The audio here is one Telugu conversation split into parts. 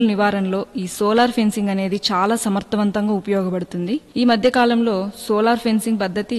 నివారణలో ఈ సోలార్ ఫెన్సింగ్ అనేది చాలా సమర్థవంతంగా ఉపయోగపడుతుంది ఈ మధ్య కాలంలో సోలార్ ఫెన్సింగ్ పద్ధతి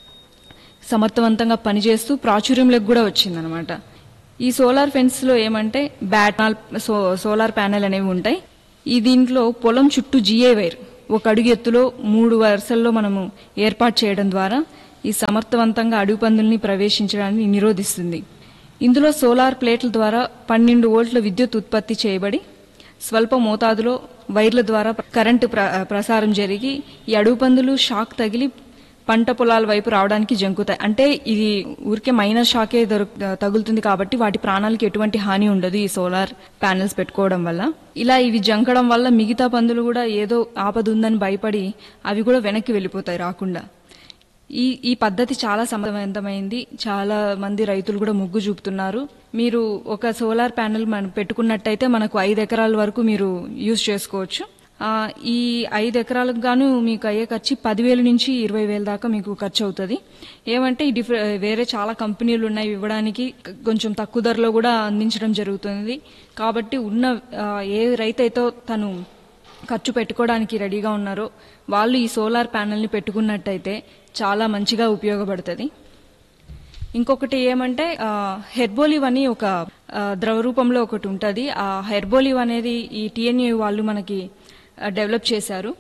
సమర్థవంతంగా పనిచేస్తూ ప్రాచుర్యంలోకి కూడా వచ్చిందనమాట ఈ సోలార్ ఫెన్స్ లో ఏమంటే బ్యాట్నాల్ సో సోలార్ ప్యానెల్ అనేవి ఉంటాయి ఈ దీంట్లో పొలం చుట్టూ జిఏ వైర్ ఒక అడుగు ఎత్తులో మూడు వరుసల్లో మనము ఏర్పాటు చేయడం ద్వారా ఈ సమర్థవంతంగా అడుగు పందుల్ని ప్రవేశించడాన్ని నిరోధిస్తుంది ఇందులో సోలార్ ప్లేట్ల ద్వారా పన్నెండు వోల్ట్ల విద్యుత్ ఉత్పత్తి చేయబడి స్వల్ప మోతాదులో వైర్ల ద్వారా కరెంటు ప్ర- ప్రసారం జరిగి ఈ అడుగు పందులు షాక్ తగిలి పంట పొలాల వైపు రావడానికి జంకుతాయి అంటే ఇది ఊరికే మైనర్ షాకే దొరుకు తగులుతుంది కాబట్టి వాటి ప్రాణాలకు ఎటువంటి హాని ఉండదు ఈ సోలార్ ప్యానెల్స్ పెట్టుకోవడం వల్ల ఇలా ఇవి జంకడం వల్ల మిగతా పందులు కూడా ఏదో ఆపద ఉందని భయపడి అవి కూడా వెనక్కి వెళ్ళిపోతాయి రాకుండా ఈ ఈ పద్ధతి చాలా సమర్థవంతమైంది చాలా మంది రైతులు కూడా మొగ్గు చూపుతున్నారు మీరు ఒక సోలార్ ప్యానెల్ మనం పెట్టుకున్నట్టయితే మనకు ఐదు ఎకరాల వరకు మీరు యూజ్ చేసుకోవచ్చు ఆ, ఈ ఐదు ఎకరాలకు గాను మీకు అయ్యే ఖర్చు పదివేల నుంచి ఇరవై వేల దాకా మీకు ఖర్చు అవుతుంది ఏమంటే ఈ డిఫరె వేరే చాలా కంపెనీలు ఉన్నాయి ఇవ్వడానికి క- కొంచెం తక్కువ ధరలో కూడా అందించడం జరుగుతుంది కాబట్టి ఉన్న ఆ, ఏ రైతు అయితే తను ఖర్చు పెట్టుకోవడానికి రెడీగా ఉన్నారో వాళ్ళు ఈ సోలార్ ప్యానెల్ని పెట్టుకున్నట్టయితే చాలా మంచిగా ఉపయోగపడుతుంది ఇంకొకటి ఏమంటే ఆ, హెర్బోలివ్ అని ఒక ఆ, ద్రవ రూపంలో ఒకటి ఉంటుంది ఆ హెర్బోలివ్ అనేది ఈ టిఎన్యూ వాళ్ళు మనకి ఆ, డెవలప్ చేశారు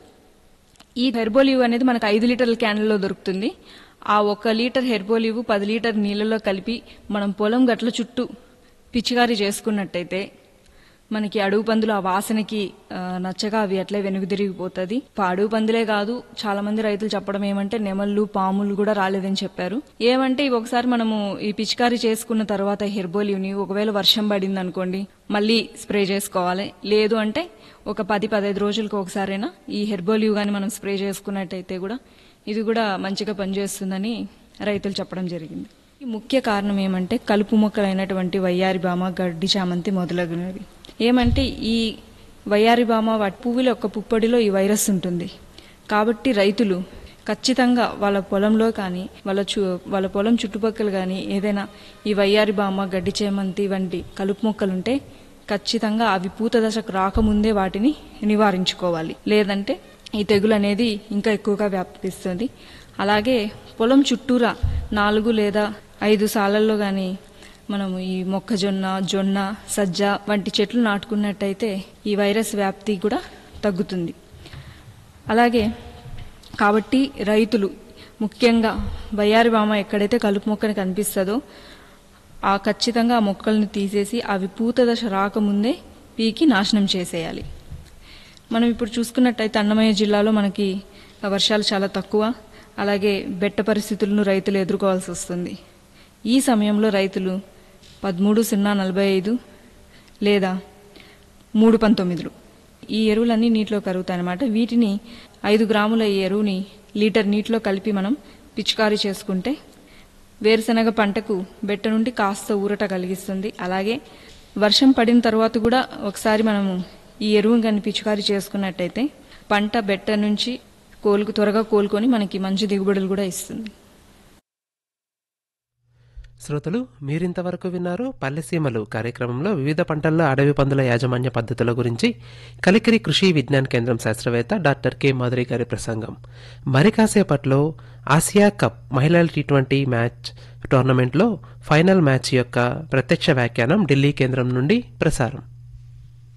ఈ హెర్బోలివ్ అనేది మనకు ఐదు లీటర్ల క్యాన్లలో దొరుకుతుంది ఆ ఒక లీటర్ హెర్బోలివ్ పది లీటర్ నీళ్ళలో కలిపి మనం పొలం గట్ల చుట్టూ పిచికారీ చేసుకున్నట్టయితే మనకి అడుగు పందులు ఆ వాసనకి ఆ, నచ్చగా అవి అట్లే వెనుగుదిరిగిపోతుంది అడుగు పందులే కాదు చాలా మంది రైతులు చెప్పడం ఏమంటే నెమళ్ళు పాములు కూడా రాలేదని చెప్పారు ఏమంటే ఇవి ఒకసారి మనము ఈ పిచికారీ చేసుకున్న తర్వాత హెర్బోలివ్ని ఒకవేళ వర్షం పడింది అనుకోండి మళ్ళీ స్ప్రే చేసుకోవాలి లేదు అంటే ఒక పది పదహైదు రోజులకు ఒకసారైనా ఈ హెర్బోలివ్ గాని మనం స్ప్రే చేసుకున్నట్టయితే కూడా ఇది కూడా మంచిగా పనిచేస్తుందని రైతులు చెప్పడం జరిగింది ఈ ముఖ్య కారణం ఏమంటే కలుపు మొక్కలైనటువంటి వయ్యారి బామ గడ్డి చామంతి మొదలగునవి ఏమంటే ఈ వయ్యారి బామ వాటి పువ్వుల యొక్క పుప్పొడిలో ఈ వైరస్ ఉంటుంది కాబట్టి రైతులు ఖచ్చితంగా వాళ్ళ పొలంలో కానీ వాళ్ళ చు వాళ్ళ పొలం చుట్టుపక్కల కానీ ఏదైనా ఈ వయ్యారి బామ గడ్డి చేమంతి వంటి కలుపు మొక్కలుంటే ఖచ్చితంగా అవి పూత దశకు రాకముందే వాటిని నివారించుకోవాలి లేదంటే ఈ తెగులు అనేది ఇంకా ఎక్కువగా వ్యాపిస్తుంది అలాగే పొలం చుట్టూరా నాలుగు లేదా ఐదు సాలల్లో కానీ మనము ఈ మొక్కజొన్న జొన్న సజ్జ వంటి చెట్లు నాటుకున్నట్టయితే ఈ వైరస్ వ్యాప్తి కూడా తగ్గుతుంది అలాగే కాబట్టి రైతులు ముఖ్యంగా వయ్యారి బామ ఎక్కడైతే కలుపు మొక్కని కనిపిస్తుందో ఆ ఖచ్చితంగా ఆ మొక్కల్ని తీసేసి అవి పూత దశ రాకముందే పీకి నాశనం చేసేయాలి మనం ఇప్పుడు చూసుకున్నట్టయితే అన్నమయ్య జిల్లాలో మనకి వర్షాలు చాలా తక్కువ అలాగే బెట్ట పరిస్థితులను రైతులు ఎదుర్కోవాల్సి వస్తుంది ఈ సమయంలో రైతులు పదమూడు సున్నా నలభై ఐదు లేదా మూడు పంతొమ్మిదిలు ఈ ఎరువులన్నీ నీటిలో కరుగుతాయి అన్నమాట వీటిని ఐదు గ్రాముల ఈ ఎరువుని లీటర్ నీటిలో కలిపి మనం పిచికారీ చేసుకుంటే వేరుశనగ పంటకు బెట్ట నుండి కాస్త ఊరట కలిగిస్తుంది అలాగే వర్షం పడిన తర్వాత కూడా ఒకసారి మనము ఈ ఎరువును కానీ పిచికారీ చేసుకున్నట్టయితే పంట బెట్ట నుంచి కోలుకు త్వరగా కోలుకొని మనకి మంచి దిగుబడులు కూడా ఇస్తుంది శ్రోతలు మీరింతవరకు విన్నారు పల్లెసీమలు కార్యక్రమంలో వివిధ పంటల్లో అడవి పందుల యాజమాన్య పద్ధతుల గురించి కలికిరి కృషి విజ్ఞాన కేంద్రం శాస్త్రవేత్త డాక్టర్ కె మాధురి గారి ప్రసంగం మరి కాసేపట్లో ఆసియా కప్ మహిళల టీ ట్వంటీ మ్యాచ్ టోర్నమెంట్లో ఫైనల్ మ్యాచ్ యొక్క ప్రత్యక్ష వ్యాఖ్యానం ఢిల్లీ కేంద్రం నుండి ప్రసారం